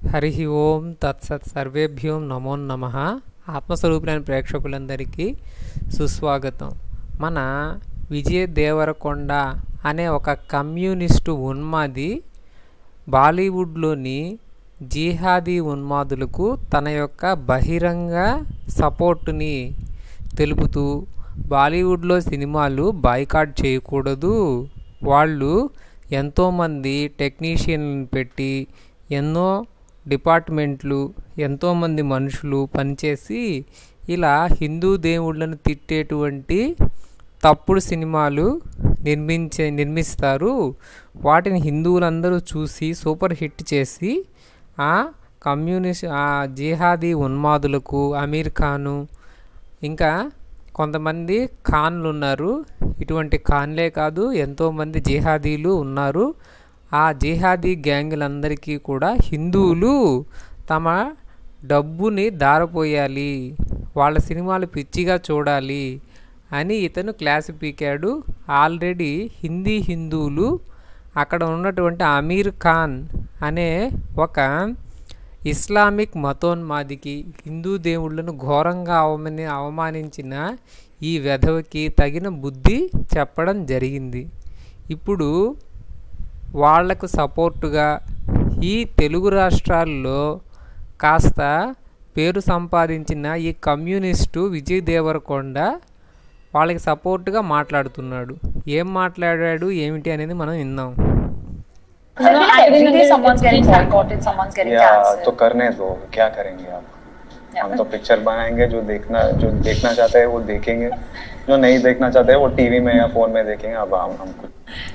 హరి ఓం తత్సత్ సర్వేభ్యో నమో నమ ఆత్మస్వరూపులైన ప్రేక్షకులందరికీ సుస్వాగతం మన విజయ దేవరకొండ అనే ఒక కమ్యూనిస్టు ఉన్మాది బాలీవుడ్లోని జిహాదీ ఉన్మాదులకు తన యొక్క బహిరంగ సపోర్టుని తెలుపుతూ బాలీవుడ్లో సినిమాలు బాయ్కాట్ చేయకూడదు వాళ్ళు ఎంతోమంది టెక్నీషియన్లను పెట్టి ఎన్నో డిపార్ట్మెంట్లు ఎంతోమంది మనుషులు పనిచేసి ఇలా హిందూ దేవుళ్ళను తిట్టేటువంటి తప్పుడు సినిమాలు నిర్మించే నిర్మిస్తారు వాటిని హిందువులందరూ చూసి సూపర్ హిట్ చేసి ఆ కమ్యూనిస్ట్ ఆ జిహాదీ ఉన్మాదులకు అమీర్ ఖాను ఇంకా కొంతమంది ఖాన్లు ఉన్నారు ఇటువంటి ఖాన్లే కాదు ఎంతోమంది జిహాదీలు ఉన్నారు ఆ జిహాదీ గ్యాంగులందరికీ కూడా హిందువులు తమ డబ్బుని దారపోయాలి వాళ్ళ సినిమాలు పిచ్చిగా చూడాలి అని ఇతను క్లాస్ పీకాడు ఆల్రెడీ హిందీ హిందువులు అక్కడ ఉన్నటువంటి అమీర్ ఖాన్ అనే ఒక ఇస్లామిక్ మతోన్మాదికి హిందూ దేవుళ్ళను ఘోరంగా అవమని అవమానించిన ఈ వెధవకి తగిన బుద్ధి చెప్పడం జరిగింది ఇప్పుడు వాళ్లకు సపోర్టుగా ఈ తెలుగు రాష్ట్రాల్లో కాస్త పేరు సంపాదించిన ఈ కమ్యూనిస్టు విజయ్ దేవరకొండ వాళ్ళకి సపోర్ట్గా మాట్లాడుతున్నాడు ఏం మాట్లాడాడు ఏమిటి అనేది మనం విందాం You know, every day someone's getting boycotted, someone's getting या cancelled. तो करने दो क्या करेंगे आप Yeah, हम but- तो पिक्चर बनाएंगे जो देखना जो देखना चाहते हैं वो देखेंगे जो नहीं देखना चाहते हैं वो टीवी में या फोन में देखेंगे अब हम हम कुछ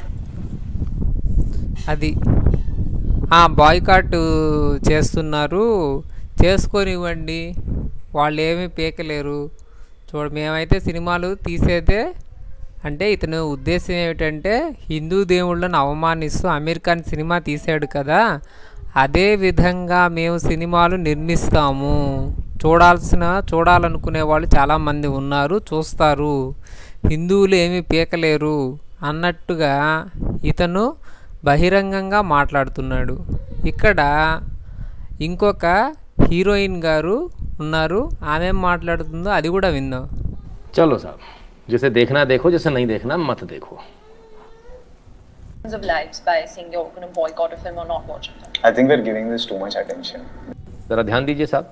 అది ఆ బాయ్కాట్ చేస్తున్నారు చేసుకొనివ్వండి వాళ్ళు ఏమీ పీకలేరు చూడ మేమైతే సినిమాలు తీసేదే అంటే ఇతని ఉద్దేశం ఏమిటంటే హిందూ దేవుళ్ళను అవమానిస్తూ అమీర్ ఖాన్ సినిమా తీశాడు కదా అదే విధంగా మేము సినిమాలు నిర్మిస్తాము చూడాల్సిన చూడాలనుకునే వాళ్ళు చాలామంది ఉన్నారు చూస్తారు హిందువులు ఏమీ పీకలేరు అన్నట్టుగా ఇతను బహిరంగంగా మాట్లాడుతున్నాడు ఇక్కడ ఇంకొక హీరోయిన్ గారు ఉన్నారు ఆమె ఏం మాట్లాడుతుందో అది కూడా విందాం चलो साहब जिसे देखना देखो जिसे नहीं देखना मत देखो Thousands of lives by saying you're going to boycott a film or not watch a film. I think we are giving this too much attention ज़रा ध्यान दीजिए साहब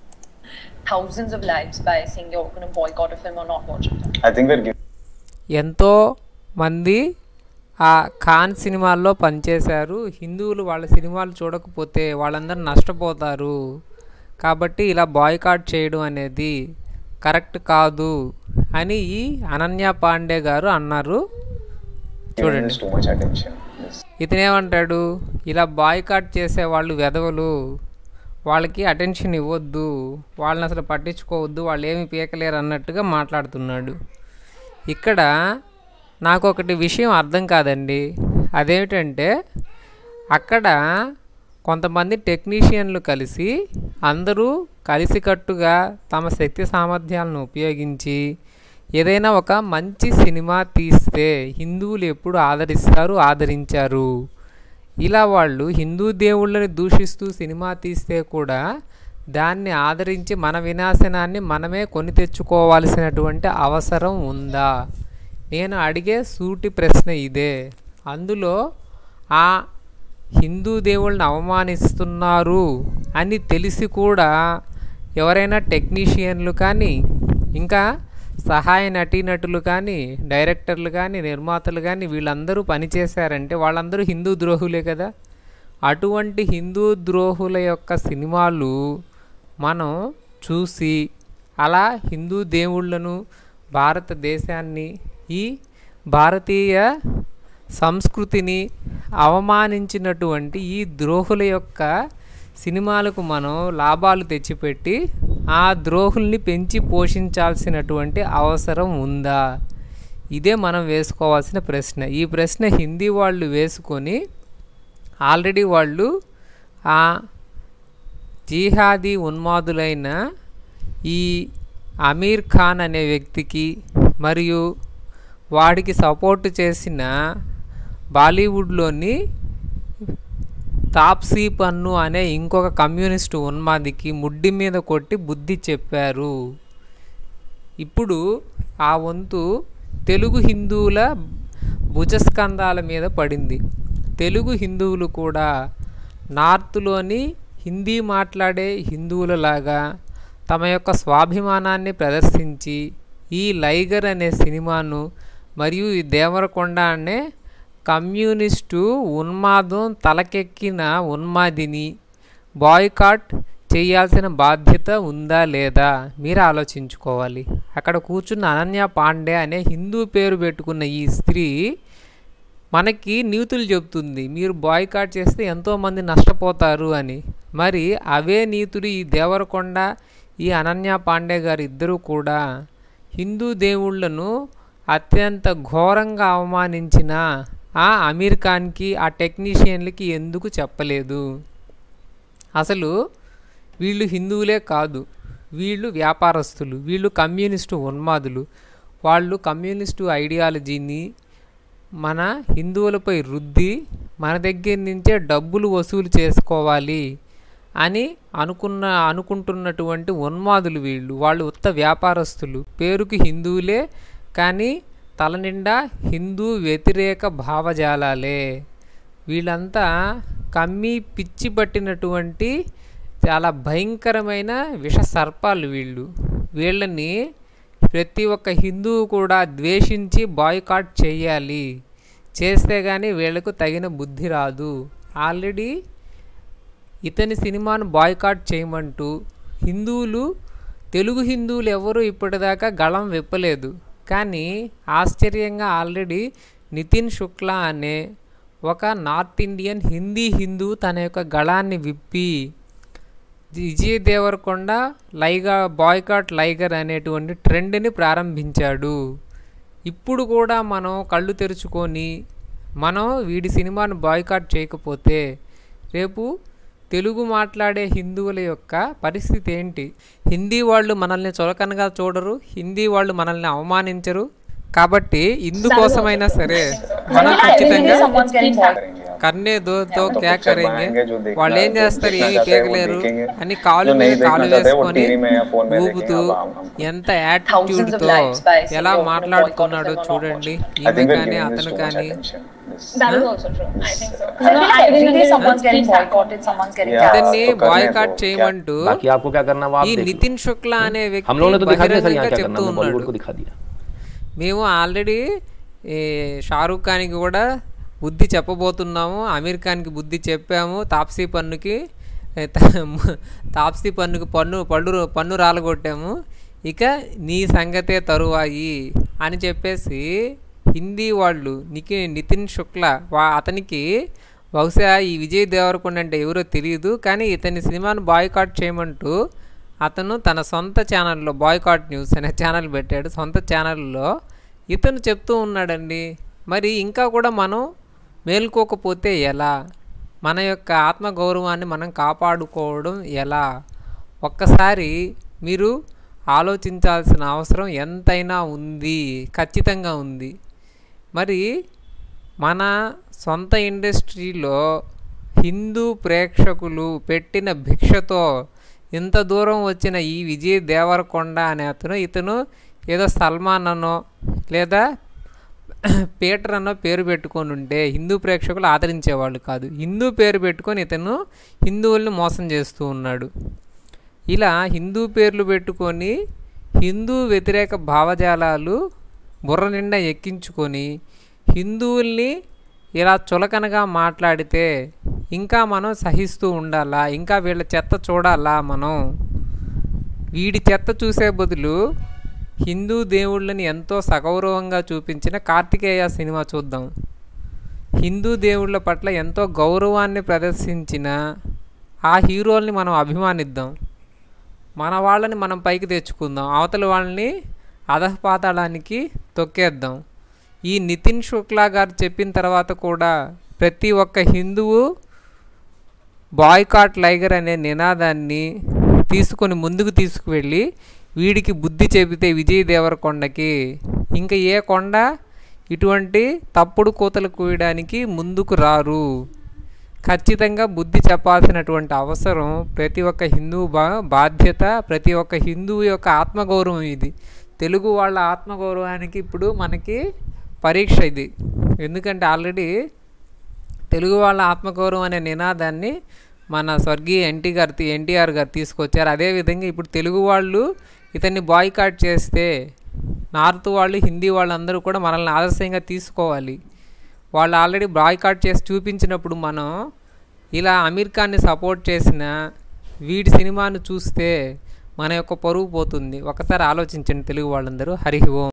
Thousands of lives by saying you're going to boycott a film or not watch a film. I think we are giving ఎంతో మంది ఆ ఖాన్ సినిమాల్లో పనిచేశారు హిందువులు వాళ్ళ సినిమాలు చూడకపోతే వాళ్ళందరూ నష్టపోతారు కాబట్టి ఇలా బాయ్కాట్ చేయడం అనేది కరెక్ట్ కాదు అని ఈ అనన్య పాండే గారు అన్నారు చూడండి दिस टू मच अटेंशन ఇతనేమంటాడు ఇలా బాయ్కాట్ చేసే వాళ్ళు వెధవలు వాళ్ళకి అటెన్షన్ ఇవ్వద్దు వాళ్ళని అసలు పట్టించుకోవద్దు వాళ్ళు ఏమి పీకలేరు అన్నట్టుగా మాట్లాడుతున్నాడు ఇక్కడ నాకు ఒకటి విషయం అర్థం కాదండి అదేమిటంటే అక్కడ కొంతమంది టెక్నీషియన్లు కలిసి అందరూ కలిసికట్టుగా తమ శక్తి సామర్థ్యాలను ఉపయోగించి ఏదైనా ఒక మంచి సినిమా తీస్తే హిందువులు ఎప్పుడు ఆదరిస్తారు ఆదరించారు ఇలా వాళ్ళు హిందూ దేవుళ్ళని దూషిస్తూ సినిమా తీస్తే కూడా దాన్ని ఆదరించి మన వినాశనాన్ని మనమే కొని తెచ్చుకోవాల్సినటువంటి అవసరం ఉందా నేను అడిగే సూటి ప్రశ్న ఇదే అందులో ఆ హిందూ దేవుళ్ళని అవమానిస్తున్నారు అని తెలిసి కూడా ఎవరైనా టెక్నీషియన్లు కానీ ఇంకా సహాయ నటీనటులు కానీ డైరెక్టర్లు కానీ నిర్మాతలు కానీ వీళ్ళందరూ పనిచేశారంటే వాళ్ళందరూ హిందూ ద్రోహులే కదా అటువంటి హిందూ ద్రోహుల యొక్క సినిమాలు మనం చూసి అలా హిందూ దేవుళ్ళను భారతదేశాన్ని ఈ భారతీయ సంస్కృతిని అవమానించినటువంటి ఈ ద్రోహుల యొక్క సినిమాలకు మనం లాభాలు తెచ్చిపెట్టి ఆ ద్రోహుల్ని పెంచి పోషించాల్సినటువంటి అవసరం ఉందా ఇదే మనం వేసుకోవాల్సిన ప్రశ్న ఈ ప్రశ్న హిందీ వాళ్ళు వేసుకొని ఆల్రెడీ వాళ్ళు ఆ జిహాదీ ఉన్మాదులైన ఈ అమీర్ ఖాన్ అనే వ్యక్తికి మరియు వాడికి సపోర్ట్ చేసిన బాలీవుడ్లోని తాప్సీ పన్ను అనే ఇంకొక కమ్యూనిస్టు ఉన్మాదికి ముడ్డి మీద కొట్టి బుద్ధి చెప్పారు ఇప్పుడు ఆ వంతు తెలుగు హిందువుల భుజస్కంధాల మీద పడింది తెలుగు హిందువులు కూడా నార్త్లోని హిందీ మాట్లాడే హిందువులలాగా తమ యొక్క స్వాభిమానాన్ని ప్రదర్శించి ఈ లైగర్ అనే సినిమాను మరియు ఈ దేవరకొండ అనే కమ్యూనిస్టు ఉన్మాదం తలకెక్కిన ఉన్మాదిని బాయ్కాట్ చేయాల్సిన బాధ్యత ఉందా లేదా మీరు ఆలోచించుకోవాలి అక్కడ కూర్చున్న అనన్య పాండే అనే హిందూ పేరు పెట్టుకున్న ఈ స్త్రీ మనకి నీతులు చెప్తుంది మీరు బాయ్కాట్ చేస్తే ఎంతోమంది నష్టపోతారు అని మరి అవే నీతులు ఈ దేవరకొండ ఈ అనన్య పాండే గారు ఇద్దరూ కూడా హిందూ దేవుళ్ళను అత్యంత ఘోరంగా అవమానించిన ఆ అమీర్ ఖాన్కి ఆ టెక్నీషియన్లకి ఎందుకు చెప్పలేదు అసలు వీళ్ళు హిందువులే కాదు వీళ్ళు వ్యాపారస్తులు వీళ్ళు కమ్యూనిస్టు ఉన్మాదులు వాళ్ళు కమ్యూనిస్టు ఐడియాలజీని మన హిందువులపై రుద్ది మన దగ్గర నుంచే డబ్బులు వసూలు చేసుకోవాలి అని అనుకున్న అనుకుంటున్నటువంటి ఉన్మాదులు వీళ్ళు వాళ్ళు ఉత్త వ్యాపారస్తులు పేరుకి హిందువులే కానీ తల నిండా హిందూ వ్యతిరేక భావజాలాలే వీళ్ళంతా కమ్మి పిచ్చి పట్టినటువంటి చాలా భయంకరమైన విష సర్పాలు వీళ్ళు వీళ్ళని ప్రతి ఒక్క హిందువు కూడా ద్వేషించి బాయ్కాట్ చేయాలి చేస్తే కానీ వీళ్ళకు తగిన బుద్ధి రాదు ఆల్రెడీ ఇతని సినిమాను బాయ్కాట్ చేయమంటూ హిందువులు తెలుగు హిందువులు ఎవరు ఇప్పటిదాకా గళం విప్పలేదు కానీ ఆశ్చర్యంగా ఆల్రెడీ నితిన్ శుక్లా అనే ఒక నార్త్ ఇండియన్ హిందీ హిందూ తన యొక్క గళాన్ని విప్పి విజయ్ దేవరకొండ లైగా బాయ్కాట్ లైగర్ అనేటువంటి ట్రెండ్ని ప్రారంభించాడు ఇప్పుడు కూడా మనం కళ్ళు తెరుచుకొని మనం వీడి సినిమాను బాయ్కాట్ చేయకపోతే రేపు తెలుగు మాట్లాడే హిందువుల యొక్క పరిస్థితి ఏంటి హిందీ వాళ్ళు మనల్ని చులకనగా చూడరు హిందీ వాళ్ళు మనల్ని అవమానించరు కాబట్టి ఇందుకోసమైనా సరే మనం ఖచ్చితంగా someone's getting bored. కన్నే దో తో तो క్యా पिक्चर కరేంగే बनाएंगे जो देखना వాళ్ళు ఏం जो చేస్తారు देखना ఏమి चाहते हैं वो పీకలేరు देखेंगे అని కాలు जो మీద नहीं కాలు देखना चाहते हैं वो వేసుకొని टीवी में या फोन में ఊగుతూ देखेंगे अब हम- हम- ఎంత యాటిట్యూడ్ తో lives by saying, ఎలా "Oh, I'm gonna మాట్లాడుతున్నాడో boycott if I'm not చూడండి I ఈమె think we're కానీ giving this అతను too much కానీ attention. This- That is also true. I think so. I feel like every day someone's getting boycotted, someone's getting Yeah. ఇతన్ని तो करने boycott दो, చేయమంటూ बाकी आपको क्या करना है वो आप ఈ देख लो। నితిన్ శుక్లా అనే हम వ్యక్తి लोगों ने तो दिखा दिया सर यहाँ బహిరంగంగా क्या करना చెప్తూ है बॉलीवुड ఉన్నాడు को दिखा दिया మేము ఆల్రెడీ ఈ షారూఖ్ ఖాన్కి కూడా బుద్ధి చెప్పబోతున్నాము అమీర్ ఖాన్కి బుద్ధి చెప్పాము తాప్సీ పన్నుకి ఏ, త- తాప్సీ పన్నుకి పన్ను పళ్ళు పన్ను రాలగొట్టాము ఇక నీ సంగతే తరువాయి అని చెప్పేసి హిందీ వాళ్ళు నికి నితిన్ శుక్ల వా అతనికి బహుశా ఈ విజయ్ దేవరకొండ అంటే ఎవరో తెలియదు కానీ ఇతని సినిమాను బాయ్కాట్ చేయమంటూ అతను తన సొంత ఛానల్లో బాయ్కాట్ న్యూస్ అనే ఛానల్ పెట్టాడు సొంత ఛానల్లో ఇతను చెప్తూ ఉన్నాడండి మరి ఇంకా కూడా మనం మేల్కోకపోతే ఎలా మన యొక్క ఆత్మగౌరవాన్ని మనం కాపాడుకోవడం ఎలా ఒక్కసారి మీరు ఆలోచించాల్సిన అవసరం ఎంతైనా ఉంది ఖచ్చితంగా ఉంది మరి మన సొంత ఇండస్ట్రీలో హిందూ ప్రేక్షకులు పెట్టిన భిక్షతో ఇంత దూరం వచ్చిన ఈ విజయ్ దేవరకొండ అనే అతను ఇతను ఏదో సల్మాన్ అనో లేదా పీటర్ అన్నో పేరు పెట్టుకొని ఉంటే హిందూ ప్రేక్షకులు ఆదరించేవాళ్ళు కాదు హిందూ పేరు పెట్టుకొని ఇతను హిందువుల్ని మోసం చేస్తూ ఉన్నాడు ఇలా హిందూ పేర్లు పెట్టుకొని హిందూ వ్యతిరేక భావజాలాలు బుర్ర నిండా ఎక్కించుకొని హిందువుల్ని ఇలా చులకనగా మాట్లాడితే ఇంకా మనం సహిస్తూ ఉండాలా ఇంకా వీళ్ళ చెత్త చూడాలా మనం వీడి చెత్త చూసే బదులు హిందూ దేవుళ్ళని ఎంతో సగౌరవంగా చూపించిన కార్తికేయ సినిమా చూద్దాం హిందూ దేవుళ్ళ పట్ల ఎంతో గౌరవాన్ని ప్రదర్శించిన ఆ హీరోల్ని మనం అభిమానిద్దాం మన వాళ్ళని మనం పైకి తెచ్చుకుందాం అవతల వాళ్ళని అధపాతాళానికి తొక్కేద్దాం ఈ నితిన్ శుక్లా గారు చెప్పిన తర్వాత కూడా ప్రతి ఒక్క హిందువు బాయ్కాట్ లైగర్ అనే నినాదాన్ని తీసుకొని ముందుకు తీసుకువెళ్ళి వీడికి బుద్ధి చెబితే విజయ్ దేవరకొండకి ఇంకా ఏ కొండ ఇటువంటి తప్పుడు కూతలు కూయడానికి ముందుకు రారు ఖచ్చితంగా బుద్ధి చెప్పాల్సినటువంటి అవసరం ప్రతి ఒక్క హిందువు బా బాధ్యత ప్రతి ఒక్క హిందువు యొక్క ఆత్మగౌరవం ఇది తెలుగు వాళ్ళ ఆత్మగౌరవానికి ఇప్పుడు మనకి పరీక్ష ఇది ఎందుకంటే ఆల్రెడీ తెలుగు వాళ్ళ ఆత్మగౌరవం అనే నినాదాన్ని మన స్వర్గీయ ఎన్టీ గారు తీ- ఎన్టీఆర్ గారు తీసుకొచ్చారు అదేవిధంగా ఇప్పుడు తెలుగు వాళ్ళు ఇతన్ని బాయ్కాట్ చేస్తే నార్త్ వాళ్ళు హిందీ వాళ్ళందరూ కూడా మనల్ని ఆదర్శంగా తీసుకోవాలి వాళ్ళు ఆల్రెడీ బాయ్కాట్ చేసి చూపించినప్పుడు మనం ఇలా అమీర్ ఖాన్ని సపోర్ట్ చేసిన వీడి సినిమాను చూస్తే మన యొక్క పరువు పోతుంది ఒకసారి ఆలోచించండి తెలుగు వాళ్ళందరూ హరి ఓం